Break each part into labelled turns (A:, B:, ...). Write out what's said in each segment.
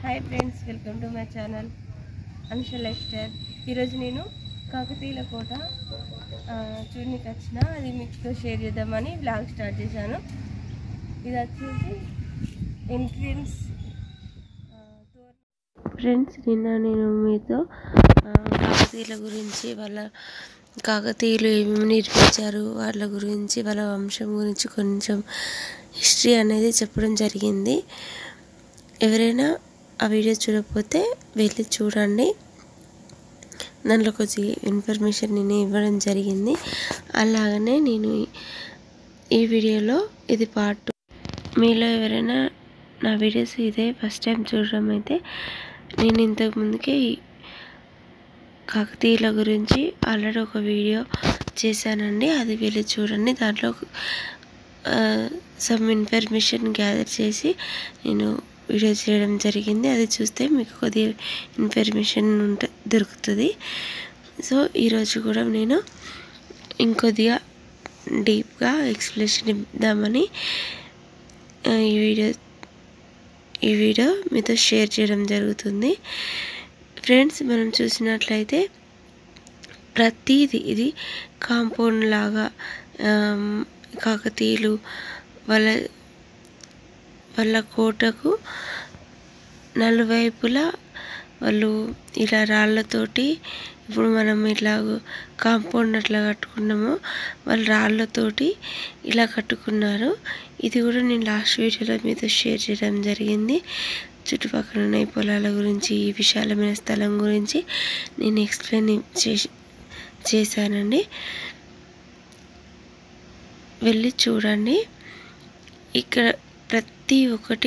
A: hi friends welcome to my channel Anusha lifestyle ఈరోజు నేను కాకతీయుల కోట ఆ, చూడనికి వచ్చిన అది మీతో షేర్ చేద్దామని బ్లాగ్ స్టార్ట్ చేశాను ఇది వచ్చేసి ఎంట్రియన్స్ ఫ్రెండ్స్ నిన్న నేను మీతో ఆ, కాకతీయుల గురించి వాళ్ళ కాకతీయులు ఏమేమి నిర్మించారు వాళ్ళ గురించి వాళ్ళ వంశం గురించి కొంచెం హిస్టరీ అనేది చెప్పడం జరిగింది ఎవరైనా ఆ వీడియో చూడకపోతే వెళ్ళి చూడండి దాంట్లో కొద్ది ఇన్ఫర్మేషన్ నేను ఇవ్వడం జరిగింది అలాగనే నేను ఈ- ఈ వీడియోలో ఇది పార్ట్ మీలో ఎవరైనా నా వీడియోస్ ఇదే ఫస్ట్ టైం చూడడం అయితే నేను ఇంతకు ముందుకే ఈ కాకతీయుల గురించి ఆల్రెడీ ఒక వీడియో చేశానండి అది వెళ్ళి చూడండి దాంట్లో సమ్ ఇన్ఫర్మేషన్ గ్యాదర్ చేసి నేను వీడియో చేయడం జరిగింది అది చూస్తే మీకు కొద్దిగా ఇన్ఫర్మేషన్ ఉంట దొరుకుతుంది సో ఈరోజు కూడా నేను ఇంకొద్దిగా డీప్గా ఎక్స్ప్లెనేషన్ ఇద్దామని ఆ, ఈ వీడియో ఈ వీడియో మీతో షేర్ చేయడం జరుగుతుంది ఫ్రెండ్స్ మనం చూసినట్లయితే ప్రతిదీ ఇది కాంపౌండ్ లాగా ఆమ్, కాకతీయులు వాళ్ళ వాళ్ళ కోటకు నలువైపులా వాళ్ళు ఇలా రాళ్ళతోటి ఇప్పుడు మనం ఇట్లా కాంపౌండ్ అట్లా కట్టుకున్నామో వాళ్ళు రాళ్ళతోటి ఇలా కట్టుకున్నారు ఇది కూడా నేను లాస్ట్ వీడియోలో మీతో షేర్ చేయడం జరిగింది చుట్టుపక్కల ఉన్న ఈ పొలాల గురించి ఈ విశాలమైన స్థలం గురించి నేను ఎక్స్ప్లెయిన్ చేసి చేశానండి వెళ్ళి చూడండి ఇక్కడ ప్రతి ఒక్కటి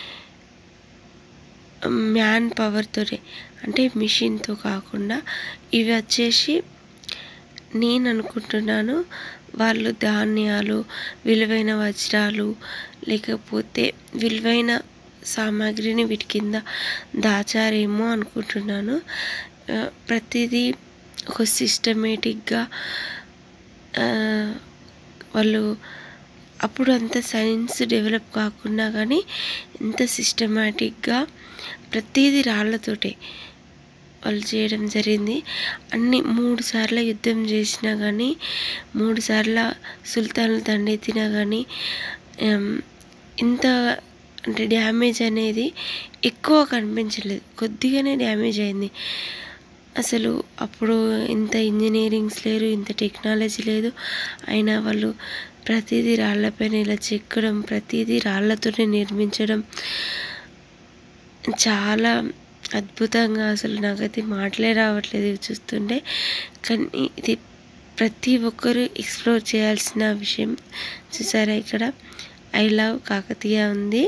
A: మ్యాన్ పవర్తోనే అంటే మిషన్తో కాకుండా ఇవి వచ్చేసి నేను అనుకుంటున్నాను వాళ్ళు ధాన్యాలు విలువైన వజ్రాలు లేకపోతే విలువైన సామాగ్రిని వీటి కింద దాచారేమో అనుకుంటున్నాను ఆ, ప్రతిదీ ఒక సిస్టమేటిక్గా వాళ్ళు అప్పుడు అంత సైన్స్ డెవలప్ కాకుండా కానీ ఇంత సిస్టమేటిక్గా ప్రతిదీ రాళ్ళతోటే వాళ్ళు చేయడం జరిగింది అన్ని మూడు సార్లు యుద్ధం చేసినా కానీ మూడు సార్లు సుల్తాన్లు దండెత్తినా కానీ ఆమ్, ఇంత అంటే డ్యామేజ్ అనేది ఎక్కువ కనిపించలేదు కొద్దిగానే డ్యామేజ్ అయింది అసలు అప్పుడు ఇంత ఇంజనీరింగ్స్ లేరు ఇంత టెక్నాలజీ లేదు అయినా వాళ్ళు ప్రతిదీ రాళ్ళపైన ఇలా చెక్కడం ప్రతిదీ రాళ్ళతోనే నిర్మించడం చాలా అద్భుతంగా అసలు నాకైతే మాటలే రావట్లేదు ఇవి చూస్తుంటే కానీ ఇది ప్రతి ఒక్కరూ ఎక్స్ప్లోర్ చేయాల్సిన విషయం చూసారా ఇక్కడ ఐ లవ్ కాకతీయ ఉంది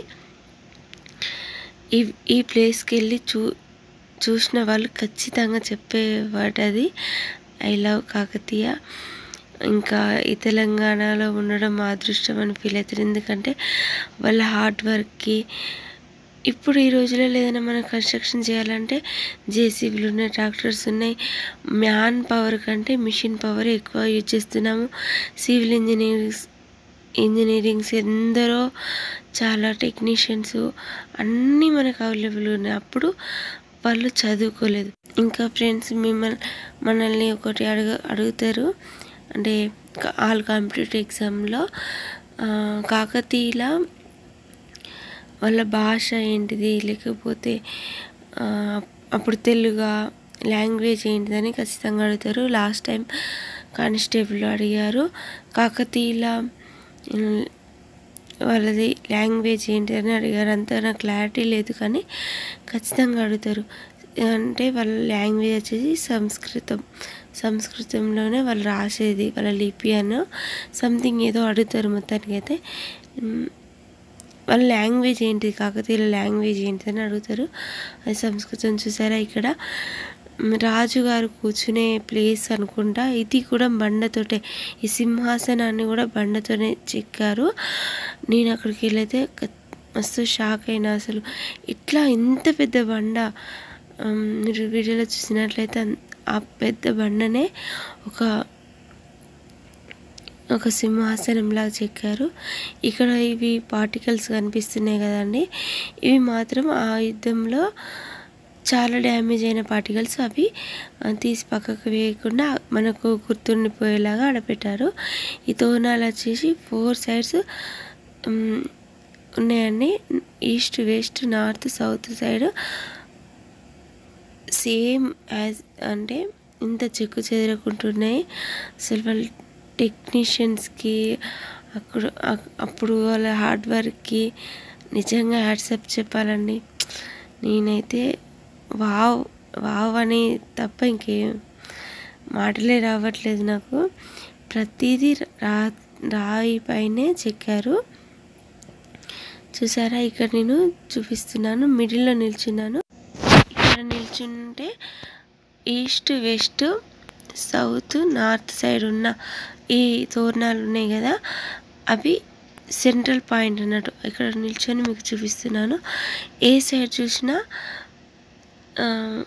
A: ఈ ఈ ప్లేస్కి వెళ్ళి చూ చూసిన వాళ్ళు ఖచ్చితంగా చెప్పే వర్డ్ అది ఐ లవ్ కాకతీయ ఇంకా ఈ తెలంగాణలో ఉండడం మా అదృష్టం అని ఫీల్ అవుతారు ఎందుకంటే వాళ్ళ హార్డ్ వర్క్కి ఇప్పుడు ఈ రోజులలో ఏదైనా మనం కన్స్ట్రక్షన్ చేయాలంటే జేసీబీలు ఉన్నాయి ట్రాక్టర్స్ ఉన్నాయి మ్యాన్ పవర్ కంటే మిషన్ పవర్ ఎక్కువ యూజ్ చేస్తున్నాము సివిల్ ఇంజనీరింగ్స్ ఇంజనీరింగ్స్ ఎందరో చాలా టెక్నీషియన్స్ అన్నీ మనకు అవైలబుల్ ఉన్నాయి అప్పుడు వాళ్ళు చదువుకోలేదు ఇంకా ఫ్రెండ్స్ మిమ్మల్ని మనల్ని ఒకటి అడుగు అడుగుతారు అంటే ఆల్ కాంపిటేటివ్ ఎగ్జామ్లో కాకతీయుల వాళ్ళ భాష ఏంటిది లేకపోతే ఆ, అప్పుడు తెలుగా లాంగ్వేజ్ ఏంటిదని ఖచ్చితంగా అడుగుతారు లాస్ట్ టైం కానిస్టేబుల్ అడిగారు కాకతీయుల ఉమ్, వాళ్ళది లాంగ్వేజ్ ఏంటిదని అడిగారు అంత నాకు క్లారిటీ లేదు కానీ ఖచ్చితంగా అడుగుతారు అంటే వాళ్ళ లాంగ్వేజ్ వచ్చేసి సంస్కృతం సంస్కృతంలోనే వాళ్ళు రాసేది వాళ్ళ లిపి అని సంథింగ్ ఏదో అడుగుతారు మొత్తానికి అయితే ఉమ్, వాళ్ళ లాంగ్వేజ్ ఏంటి కాకతీయుల లాంగ్వేజ్ ఏంటి అని అడుగుతారు అది సంస్కృతం చూసారా ఇక్కడ మ్, రాజుగారు కూర్చునే ప్లేస్ అనుకుంటా ఇది కూడా బండతోటే ఈ సింహాసనాన్ని కూడా బండతోనే చెక్కారు నేను అక్కడికి వెళ్ళైతే క- మస్తు షాక్ అయినా అసలు ఇట్లా ఇంత పెద్ద బండ ఉమ్, మీరు వీడియోలో చూసినట్లయితే అన్- ఆ పెద్ద బండనే ఒక ఒక సింహాసనంలాగా చెక్కారు ఇక్కడ ఇవి పార్టికల్స్ కనిపిస్తున్నాయి కదండి ఇవి మాత్రం ఆ యుద్ధంలో చాలా డ్యామేజ్ అయిన పార్టికల్స్ అవి ఆ, తీసి పక్కకు వేయకుండా మనకు గుర్తుండిపోయేలాగా ఆడపెట్టారు ఈ తోరణాలు వచ్చేసి ఫోర్ సైడ్స్ ఉన్నాయండి east west north south side same as అంటే ఇంత చెక్కు చెదరకుంటున్నాయి అసలు వాళ్ళ టెక్నీషియన్స్కి అక్కడ అక్- అప్పుడు వాళ్ళ హార్డ్ వర్క్కి నిజంగా హ్యాట్సప్ చెప్పాలండి నేనైతే వావ్ వావ్ అని తప్ప ఇంకేం మాటలే రావట్లేదు నాకు ప్రతిదీ రా రాయి పైనే చెక్కారు చూసారా ఇక్కడ నేను చూపిస్తున్నాను మిడిల్లో నిల్చున్నాను ఇక్కడ నిల్చుంటే east west south north side ఉన్న ఈ తోరణాలు ఉన్నాయి కదా అవి సెంట్రల్ పాయింట్ అన్నట్టు ఇక్కడ నిల్చొని మీకు చూపిస్తున్నాను ఏ సైడ్ చూసినా ఆ,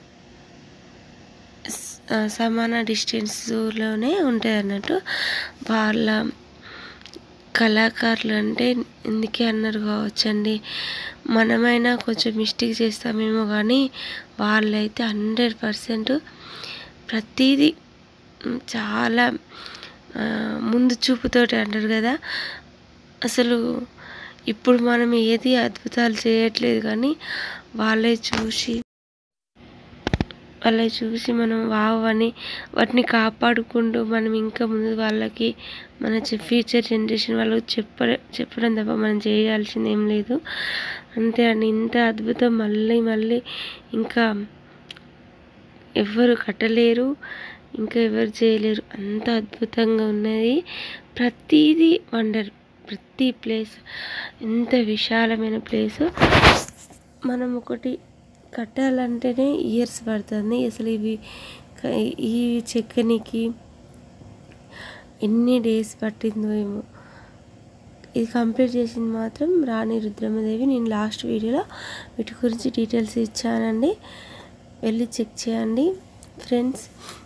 A: స- ఆ, సమాన డిస్టెన్స్లోనే ఉంటుంది అన్నట్టు వాళ్ళ కళాకారులు అంటే ఎందుకే అన్నారు కావచ్చండి మనమైనా కొంచెం మిస్టేక్ చేస్తామేమో కానీ వాళ్ళైతే హండ్రెడ్ పర్సెంట్ ప్రతిదీ మ్, చాలా ఆ, ముందు చూపుతోటి అంటారు కదా అసలు ఇప్పుడు మనం ఏది అద్భుతాలు చేయట్లేదు కానీ వాళ్ళే చూసి వాళ్ళని చూసి మనం వావ్ అని వాటిని కాపాడుకుంటూ మనం ఇంకా ముందు వాళ్ళకి మన ఫ్యూచర్ జనరేషన్ వాళ్ళకి చెప్ప చెప్పడం తప్ప మనం చేయాల్సింది ఏం లేదు అంతే అండి ఇంత అద్భుతం మళ్ళీ మళ్ళీ ఇంకా ఎవ్వరు కట్టలేరు ఇంకా ఎవరు చేయలేరు అంత అద్భుతంగా ఉన్నది ప్రతిదీ వండర్ ప్రతి ప్లేస్ ఎంత విశాలమైన ప్లేస్ మనం ఒకటి కట్టాలంటేనే ఇయర్స్ పడుతుంది అసలు ఇవి క- ఈ చెక్కనికి ఎన్ని డేస్ పట్టిందో ఏమో ఇది కంప్లీట్ చేసింది మాత్రం రాణి రుద్రమదేవి నేను లాస్ట్ వీడియోలో వీటి గురించి డీటెయిల్స్ ఇచ్చానండి వెళ్ళి చెక్ చేయండి ఫ్రెండ్స్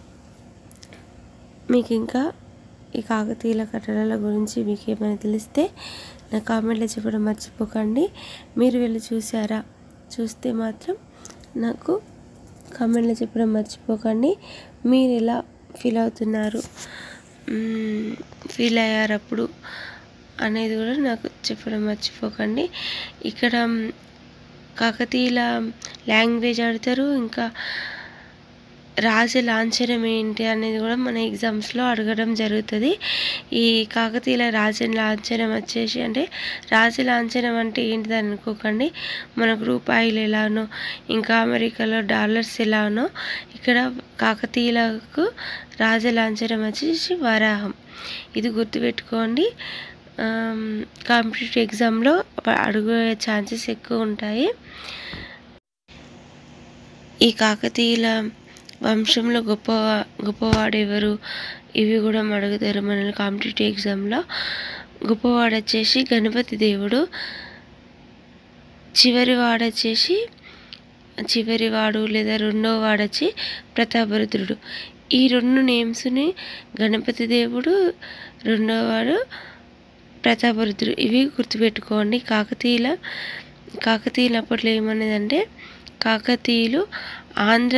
A: మీకు ఇంకా ఈ కాకతీయుల కట్టడాల గురించి మీకు ఏమైనా తెలిస్తే నా కామెంట్లో చెప్పడం మర్చిపోకండి మీరు వెళ్ళి చూసారా చూస్తే మాత్రం నాకు కామెంట్లో చెప్పడం మర్చిపోకండి మీరు ఎలా ఫీల్ అవుతున్నారు ఫీల్ అయ్యారు అప్పుడు అనేది కూడా నాకు చెప్పడం మర్చిపోకండి ఇక్కడ మ్, కాకతీయుల లాంగ్వేజ్ ఆడతారు ఇంకా రాజ లాంఛనం ఏంటి అనేది కూడా మన ఎగ్జామ్స్లో అడగడం జరుగుతుంది ఈ కాకతీయుల రాజ లాంఛనం వచ్చేసి అంటే రాజ లాంఛనం అంటే ఏంటిది అని అనుకోకండి మనకు రూపాయలు ఎలానో ఇంకా అమెరికాలో డాలర్స్ ఎలానో ఇక్కడ కాకతీయులకు రాజ లాంఛనం వచ్చేసి వరాహం ఇది గుర్తుపెట్టుకోండి కాంపిటేటివ్ ఎగ్జామ్లో అడుగు ఛాన్సెస్ ఎక్కువ ఉంటాయి ఈ కాకతీయుల వంశంలో గొప్ప గొప్పవాడు ఎవరు ఇవి కూడా అడుగుతారు మనల్ని కాంపిటేటివ్ ఎగ్జామ్లో గొప్పవాడు వచ్చేసి గణపతి దేవుడు చివరి వాడు వచ్చేసి చివరి వాడు లేదా రెండో వాడు వచ్చి ప్రతాపరుద్రుడు ఈ రెండు నేమ్స్ని గణపతి దేవుడు రెండో వాడు ప్రతాపరుద్రుడు ఇవి గుర్తుపెట్టుకోండి కాకతీయుల కాకతీయులు అప్పట్లో ఏమనేదంటే కాకతీయులు ఆంధ్ర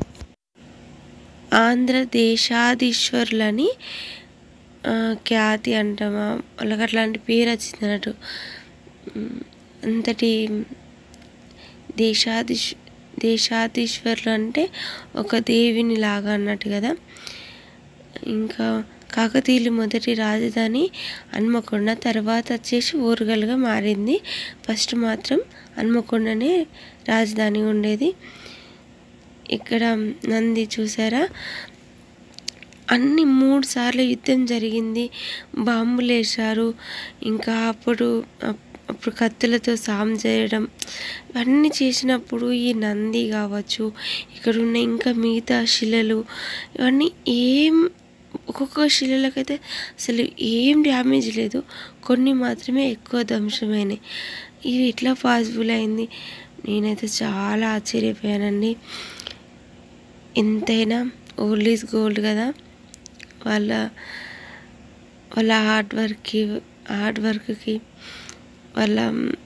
A: ఆంధ్రదేశాధీశ్వరులని ఆ, ఖ్యాతి అంటామా వాళ్ళకి అట్లాంటి పేరు వచ్చింది అన్నట్టు ఉమ్, అంతటి దేశాధీశ్ దేశాధీశ్వరులు అంటే ఒక దేవిని లాగా అన్నట్టు కదా ఇంకా కాకతీయులు మొదటి రాజధాని హన్మకొండ తర్వాత వచ్చేసి ఓరుగల్గా మారింది ఫస్ట్ మాత్రం హన్మకొండనే రాజధాని ఉండేది ఇక్కడ నంది చూసారా అన్ని మూడు సార్లు యుద్ధం జరిగింది బాంబులు వేశారు ఇంకా అప్పుడు అప్- అప్పుడు కత్తులతో సాం చేయడం ఇవన్నీ చేసినప్పుడు ఈ నంది కావచ్చు ఇక్కడ ఉన్న ఇంకా మిగతా శిలలు ఇవన్నీ ఏం ఒక్కొక్క శిలలకైతే అసలు ఏం డ్యామేజ్ లేదు కొన్ని మాత్రమే ఎక్కువ ధ్వంసమైనాయి ఇవి ఎట్లా పాసిబుల్ అయింది నేనైతే చాలా ఆశ్చర్యపోయానండి ఎంతైనా ఓల్డ్ ఈజ్ గోల్డ్ కదా వాళ్ళ వాళ్ళ హార్డ్ వర్క్కి హార్డ్ వర్క్కి వాళ్ళ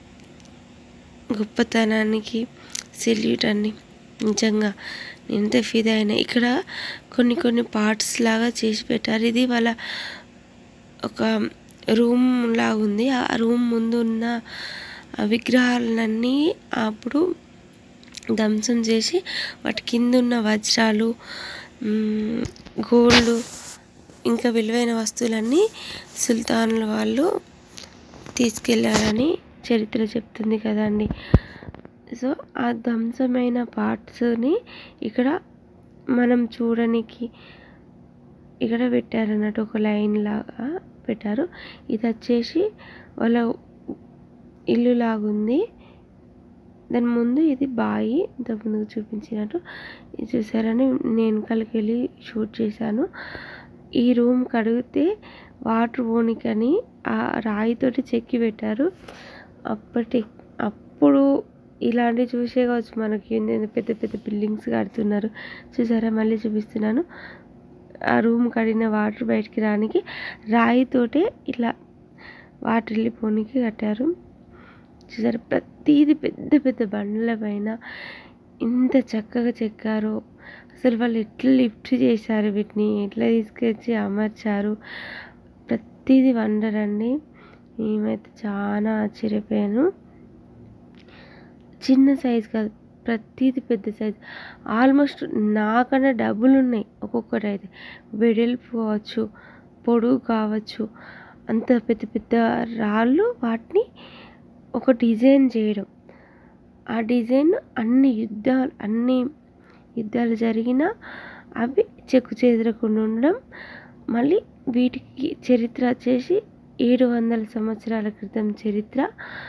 A: గొప్పతనానికి సెల్యూట్ అండి నిజంగా ఎంత ఫిదా అయినా ఇక్కడ కొన్ని కొన్ని పార్ట్స్ లాగా చేసి పెట్టారు ఇది వాళ్ళ ఒక రూమ్ లాగా ఉంది ఆ రూమ్ ముందు ఉన్న ఆ విగ్రహాలన్నీ అప్పుడు ధ్వంసం చేసి వాటి కింద ఉన్న వజ్రాలు మ్, గోల్డ్ ఇంకా విలువైన వస్తువులన్నీ సుల్తాన్ల వాళ్ళు తీసుకెళ్ళారని చరిత్ర చెప్తుంది కదండి సో ఆ ధ్వంసమైన పార్ట్స్ని ఇక్కడ మనం చూడడానికి ఇక్కడ పెట్టారన్నట్టు ఒక లైన్ లాగా పెట్టారు ఇది వచ్చేసి వాళ్ళ ఇల్లు లాగుంది దాని ముందు ఇది బాయి ఇంతకు ముందు చూపించినట్టు ఇది చూసారని నేను కలికి వెళ్ళి షూట్ చేశాను ఈ రూమ్ కడిగితే వాటర్ పోనికని ఆ రాయితోటి చెక్కి పెట్టారు అప్పటి అప్పుడు ఇలాంటివి చూసే కావచ్చు మనకి ఏంది పెద్ద పెద్ద బిల్డింగ్స్ కడుతున్నారు చూసారా మళ్ళీ చూపిస్తున్నాను ఆ రూమ్ కడిగిన వాటర్ బయటికి రానికి రాయితోటే ఇట్లా వాటర్ వెళ్ళిపోనికి కట్టారు చూసారు ప్రతిదీ పెద్ద పెద్ద బండ్ల పైన ఇంత చక్కగా చెక్కారో అసలు వాళ్ళు ఎట్లా లిఫ్ట్ చేశారు వీటిని ఎట్లా తీసుకొచ్చి అమర్చారు ప్రతిదీ వండర్ అండి మేమైతే చాలా ఆశ్చర్యపోయాను చిన్న సైజ్ కాదు ప్రతిదీ పెద్ద సైజ్ ఆల్మోస్ట్ నాకన్నా డబ్బులు ఉన్నాయి ఒక్కొక్కటి అయితే వెడల్పు కావచ్చు పొడుగు కావచ్చు అంత పెద్ద పెద్ద రాళ్ళు వాటిని ఒక డిజైన్ చేయడం ఆ డిజైన్ అన్ని యుద్ధాలు అన్ని యుద్ధాలు జరిగినా అవి చెక్కు చెదరకుండా ఉండడం మళ్ళీ వీటికి చరిత్ర వచ్చేసి ఏడు వందల సంవత్సరాల క్రితం చరిత్ర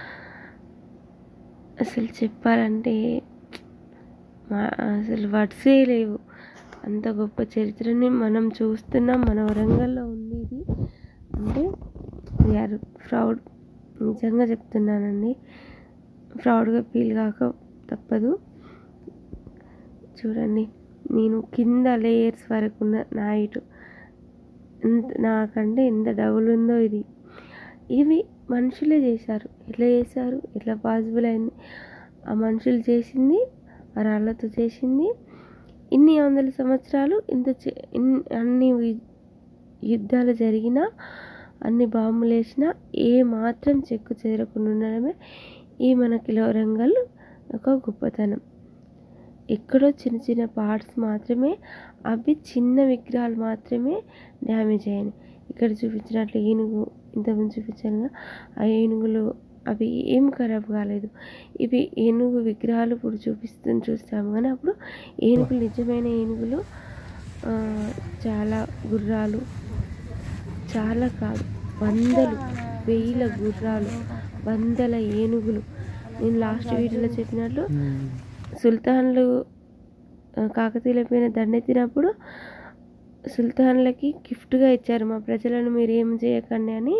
A: అసలు చెప్పాలంటే మా- అసలు వర్డ్సే లేవు అంత గొప్ప చరిత్రని మనం చూస్తున్నాం మన వరంగల్లో ఉంది ఇది అంటే వీఆర్ ప్రౌడ్ నిజంగా చెప్తున్నానండి ప్రౌడ్గా ఫీల్ కాక తప్పదు చూడండి నేను కింద లేయర్స్ వరకు ఉన్న నా ఇటు ఎంత నాకంటే ఎంత డబుల్ ఉందో ఇది ఇవి మనుషులే చేశారు ఎట్లా చేశారు ఎట్లా పాసిబుల్ అయింది ఆ మనుషులు చేసింది ఆ రాళ్ళతో చేసింది ఇన్ని వందల సంవత్సరాలు ఇంత చే- ఇన్- అన్ని యు- యుద్ధాలు జరిగినా అన్ని బాంబులు వేసినా ఏ మాత్రం చెక్కు చెదరకుండా ఉండడమే ఈ మన కిలోరంగల్ ఒక గొప్పతనం ఎక్కడో చిన్న చిన్న పార్ట్స్ మాత్రమే అవి చిన్న విగ్రహాలు మాత్రమే డ్యామేజ్ అయ్యాయి ఇక్కడ చూపించినట్లు ఏనుగు ఇంతకుముందు చూపించాను కదా, ఆ ఏనుగులు అవి ఏం ఖరాబ్ కాలేదు ఇవి ఏనుగు విగ్రహాలు ఇప్పుడు చూపిస్తూ చూస్తాము కానీ అప్పుడు ఏనుగులు నిజమైన ఏనుగులు ఆ, చాలా గుర్రాలు చాలా కాదు వందలు వేల గుర్రాలు వందల ఏనుగులు నేను లాస్ట్ వీడియోలో చెప్పినట్లు సుల్తాన్లు ఆ, కాకతీయుల పైన దండెత్తినప్పుడు సుల్తాన్లకి గిఫ్ట్గా ఇచ్చారు మా ప్రజలను మీరు ఏం చేయకండి అని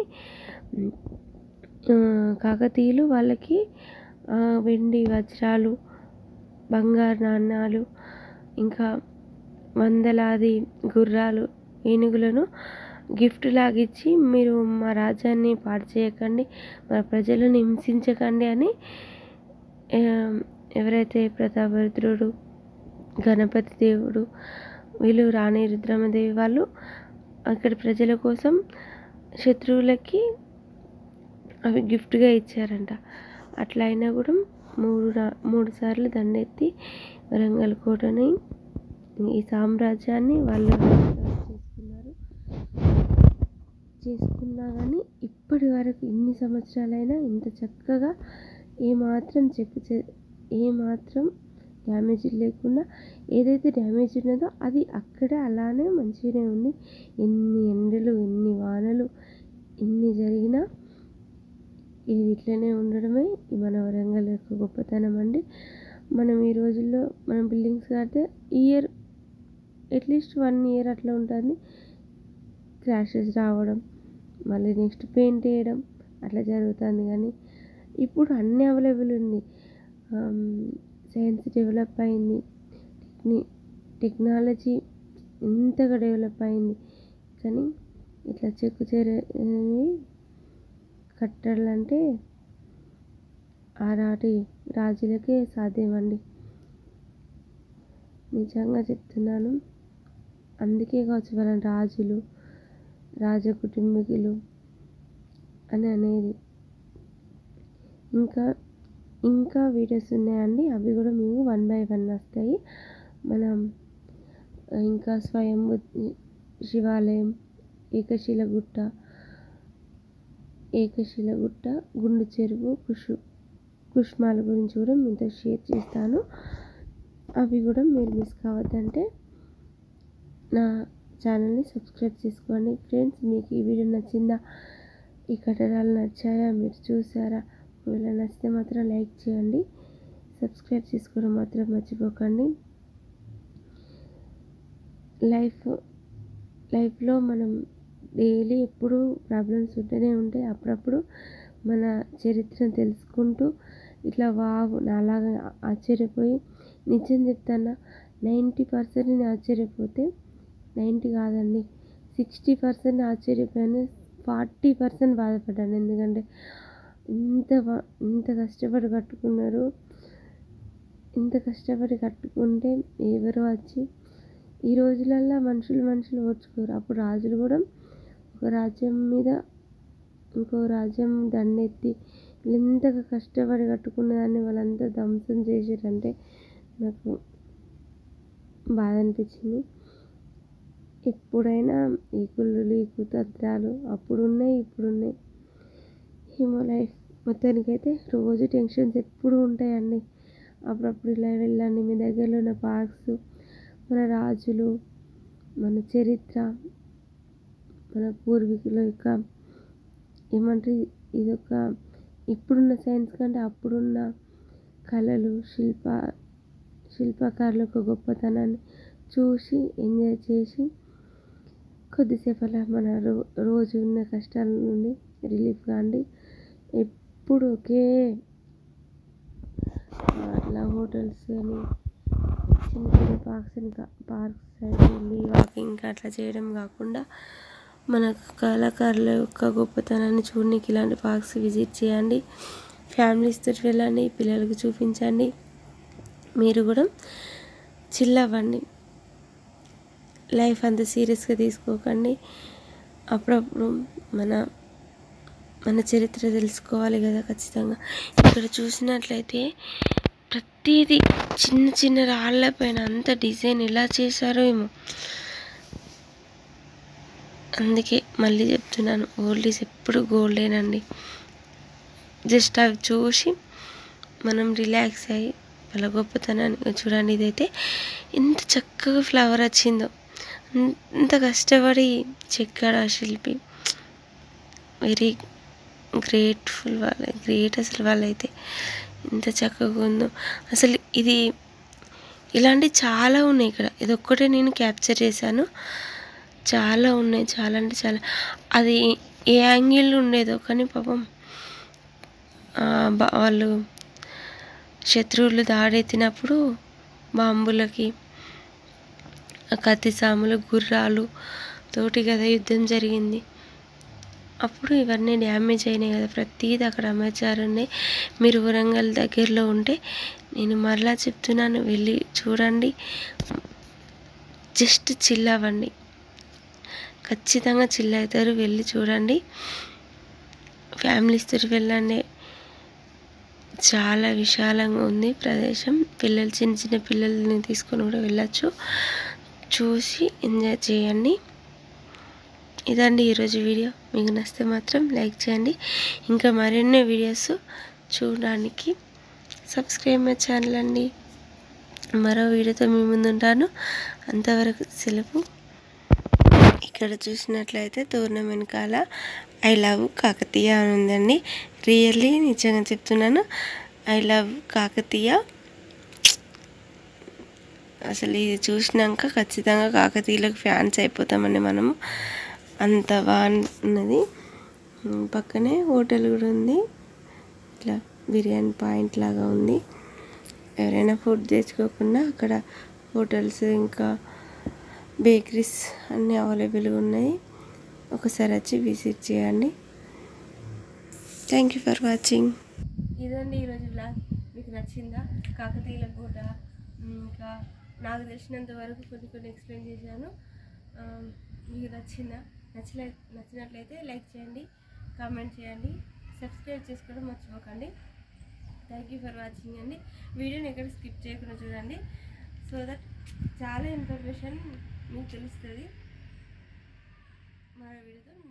A: ఆ, కాకతీయులు వాళ్ళకి ఆ, వెండి వజ్రాలు బంగారు నాణాలు ఇంకా వందలాది గుర్రాలు ఏనుగులను గిఫ్ట్ లాగిచ్చి మీరు మా రాజ్యాన్ని పాడు చేయకండి మా ప్రజలను హింసించకండి అని ఆ, ఎవరైతే ప్రతాపరుద్రుడు గణపతి దేవుడు వీళ్ళు రాణి రుద్రమదేవి వాళ్ళు అక్కడ ప్రజల కోసం శత్రువులకి అవి గిఫ్ట్గా ఇచ్చారంట అట్లా అయినా కూడా మూడు రా- మూడు సార్లు దండెత్తి వరంగల్ కోటని ఈ సామ్రాజ్యాన్ని వాళ్ళు చేసుకున్నారు చేసుకున్నా కానీ ఇప్పటి వరకు ఇన్ని సంవత్సరాలైనా ఇంత చక్కగా ఏమాత్రం చెక్ చే ఏమాత్రం డ్యామేజ్ లేకుండా ఏదైతే డ్యామేజ్ ఉన్నదో అది అక్కడే అలానే మంచిగానే ఉంది ఎన్ని ఎండలు ఎన్ని వానలు ఎన్ని జరిగినా ఇది ఇట్లనే ఉండడమే ఈ మన వరంగల్ యొక్క గొప్పతనం అండి మనం ఈ రోజుల్లో మనం బిల్డింగ్స్ కడితే ఇయర్ అట్లీస్ట్ వన్ ఇయర్ అట్లా ఉంటుంది క్రాషెస్ రావడం మళ్ళీ నెక్స్ట్ పెయింట్ వేయడం అట్లా జరుగుతుంది కానీ ఇప్పుడు అన్నీ అవైలబుల్ ఉంది సైన్స్ డెవలప్ అయింది టెక్ని టెక్నాలజీ ఎంతగా డెవలప్ అయింది కానీ ఇట్లా చెక్కు చెరని కట్టాలంటే ఆనాటి రాజులకే సాధ్యమండి నిజంగా చెప్తున్నాను అందుకే కావచ్చు వాళ్ళని రాజులు రాజ కుటుంబీకులు అని అనేది ఇంకా ఇంకా వీడియోస్ ఉన్నాయండి అవి కూడా మేము వన్ బై వన్ వస్తాయి మనం ఇంకా స్వయం శివాలయం ఏకశిలగుట్ట ఏకశిలగుట్ట గుండు చెరువు కుషు కుష్మాల గురించి కూడా మీతో షేర్ చేస్తాను అవి కూడా మీరు మిస్ కావద్దంటే నా ఛానల్ని సబ్స్క్రైబ్ చేసుకోండి ఫ్రెండ్స్ మీకు ఈ వీడియో నచ్చిందా ఈ కట్టడాలు నచ్చాయా మీరు చూసారా ఒకవేళ నచ్చితే మాత్రం లైక్ చేయండి సబ్స్క్రైబ్ చేసుకోవడం మాత్రం మర్చిపోకండి లైఫ్ లైఫ్లో మనం డైలీ ఎప్పుడు ప్రాబ్లమ్స్ ఉంటూనే ఉంటాయి అప్పుడప్పుడు మన చరిత్రను తెలుసుకుంటూ ఇట్లా వావ్ నాలాగా ఆశ్చర్యపోయి నిజం చెప్తానా నైంటీ పర్సెంట్ నేను ఆశ్చర్యపోతే నైంటీ కాదండి సిక్స్టీ పర్సెంట్ ఆశ్చర్యపోయాను ఫార్టీ పర్సెంట్ బాధపడ్డాను ఎందుకంటే ఇంత ఇంత కష్టపడి కట్టుకున్నారు ఇంత కష్టపడి కట్టుకుంటే ఎవరో వచ్చి ఈ రోజులల్లో మనుషులు మనుషులు ఓర్చుకోరు అప్పుడు రాజులు కూడా ఒక రాజ్యం మీద ఇంకో రాజ్యం దండెత్తి ఎంతగా కష్టపడి కట్టుకున్న దాన్ని వాళ్ళంతా ధ్వంసం చేసారంటే నాకు బాధ అనిపించింది ఎప్పుడైనా ఈ కుళ్ళులు ఈ కుతంత్రాలు అప్పుడు ఉన్నాయి ఇప్పుడు ఉన్నాయి హిమో లైఫ్ మొత్తానికైతే రోజు టెన్షన్స్ ఎప్పుడు ఉంటాయండి అప్పుడప్పుడు ఇలా వెళ్ళండి మీ దగ్గరలో ఉన్న పార్క్స్ మన రాజులు మన చరిత్ర మన పూర్వీకుల యొక్క ఏమంటారు ఇదొక ఇప్పుడున్న సైన్స్ కంటే అప్పుడున్న కళలు శిల్ప శిల్పకారుల యొక్క గొప్పతనాన్ని చూసి ఎంజాయ్ చేసి కొద్దిసేపు అలా మన రో రోజు ఉన్న కష్టాల నుండి రిలీఫ్ కాండి ఎప్పుడు ఒకే అట్లా హోటల్స్ అని చిన్న చిన్న పార్క్స్ అని పార్క్స్ సైడ్ వెళ్ళి వాకింగ్ అట్లా చేయడం కాకుండా మన కళాకారుల యొక్క గొప్పతనాన్ని చూడడానికి ఇలాంటి పార్క్స్ విజిట్ చేయండి ఫ్యామిలీస్తో వెళ్ళండి పిల్లలకు చూపించండి మీరు కూడా చిల్ అవ్వండి లైఫ్ అంత సీరియస్గా తీసుకోకండి అప్పుడప్పుడు మన మన చరిత్ర తెలుసుకోవాలి కదా ఖచ్చితంగా ఇక్కడ చూసినట్లయితే ప్రతిదీ చిన్న చిన్న రాళ్ళ పైన అంత డిజైన్ ఎలా చేశారో ఏమో అందుకే మళ్ళీ చెప్తున్నాను ఓల్డ్ ఈజ్ ఎప్పుడు గోల్డేనండి జస్ట్ అవి చూసి మనం రిలాక్స్ అయ్యి వాళ్ళ గొప్పతనాన్ని చూడండి ఇదైతే ఎంత చక్కగా ఫ్లవర్ వచ్చిందో ఇంత కష్టపడి చెక్కాడు ఆ శిల్పి వెరీ గ్రేట్ఫుల్ వాళ్ళ గ్రేట్ అసలు వాళ్ళైతే ఎంత చక్కగా ఉందో అసలు ఇది ఇలాంటివి చాలా ఉన్నాయి ఇక్కడ ఇది ఒక్కటే నేను క్యాప్చర్ చేశాను చాలా ఉన్నాయి చాలా అంటే చాలా అది ఏ యాంగిల్ ఉండేదో కానీ పాపం వాళ్ళు శత్రువులు దాడెత్తినప్పుడు బాంబులకి కత్తి సాములు గుర్రాలు తోటి కదా యుద్ధం జరిగింది అప్పుడు ఇవన్నీ డ్యామేజ్ అయినాయి కదా ప్రతిదీ అక్కడ అమర్చారు ఉన్నాయి మీరు వరంగల్ దగ్గరలో ఉంటే నేను మరలా చెప్తున్నాను వెళ్ళి చూడండి జస్ట్ చిల్ అవ్వండి ఖచ్చితంగా చిల్ అవుతారు వెళ్ళి చూడండి ఫ్యామిలీస్తో వెళ్ళండి చాలా విశాలంగా ఉంది ప్రదేశం పిల్లలు చిన్న చిన్న పిల్లల్ని తీసుకొని కూడా వెళ్ళచ్చు చూసి ఎంజాయ్ చేయండి ఇదండి ఈరోజు వీడియో మీకు నచ్చితే మాత్రం లైక్ చేయండి ఇంకా మరిన్ని వీడియోస్ చూడడానికి సబ్స్క్రైబ్ మై ఛానల్ అండి మరో వీడియోతో మీ ముందుంటాను అంతవరకు సెలవు ఇక్కడ చూసినట్లయితే తోరణం వెనకాల ఐ లవ్ కాకతీయ అని ఉందండి రియల్లీ నిజంగా చెప్తున్నాను ఐ లవ్ కాకతీయ అసలు ఇది చూసినాక ఖచ్చితంగా కాకతీయులకు ఫ్యాన్స్ అయిపోతామండి మనము అంత బాగున్నది పక్కనే హోటల్ కూడా ఉంది ఇట్లా బిర్యానీ పాయింట్ లాగా ఉంది ఎవరైనా ఫుడ్ తెచ్చుకోకుండా అక్కడ హోటల్స్ ఇంకా బేకరీస్ అన్నీ అవైలబుల్గా ఉన్నాయి ఒకసారి వచ్చి విజిట్ చేయండి థ్యాంక్ యూ ఫర్ వాచింగ్ ఇదండి ఈరోజు బ్లాగ్ మీకు నచ్చిందా కాకతీయుల కోట ఇంకా నాకు తెలిసినంత వరకు కొన్ని కొన్ని ఎక్స్ప్లెయిన్ చేశాను ఆ, మీకు నచ్చిందా నచ్చలే నచ్చినట్లయితే లైక్ చేయండి కామెంట్ చేయండి సబ్స్క్రైబ్ చేసుకోవడం మర్చిపోకండి థ్యాంక్ యూ ఫర్ వాచింగ్ అండి వీడియోని ఎక్కడ స్కిప్ చేయకుండా చూడండి సో దట్ చాలా ఇన్ఫర్మేషన్ మీకు తెలుస్తుంది మరో వీడియోతో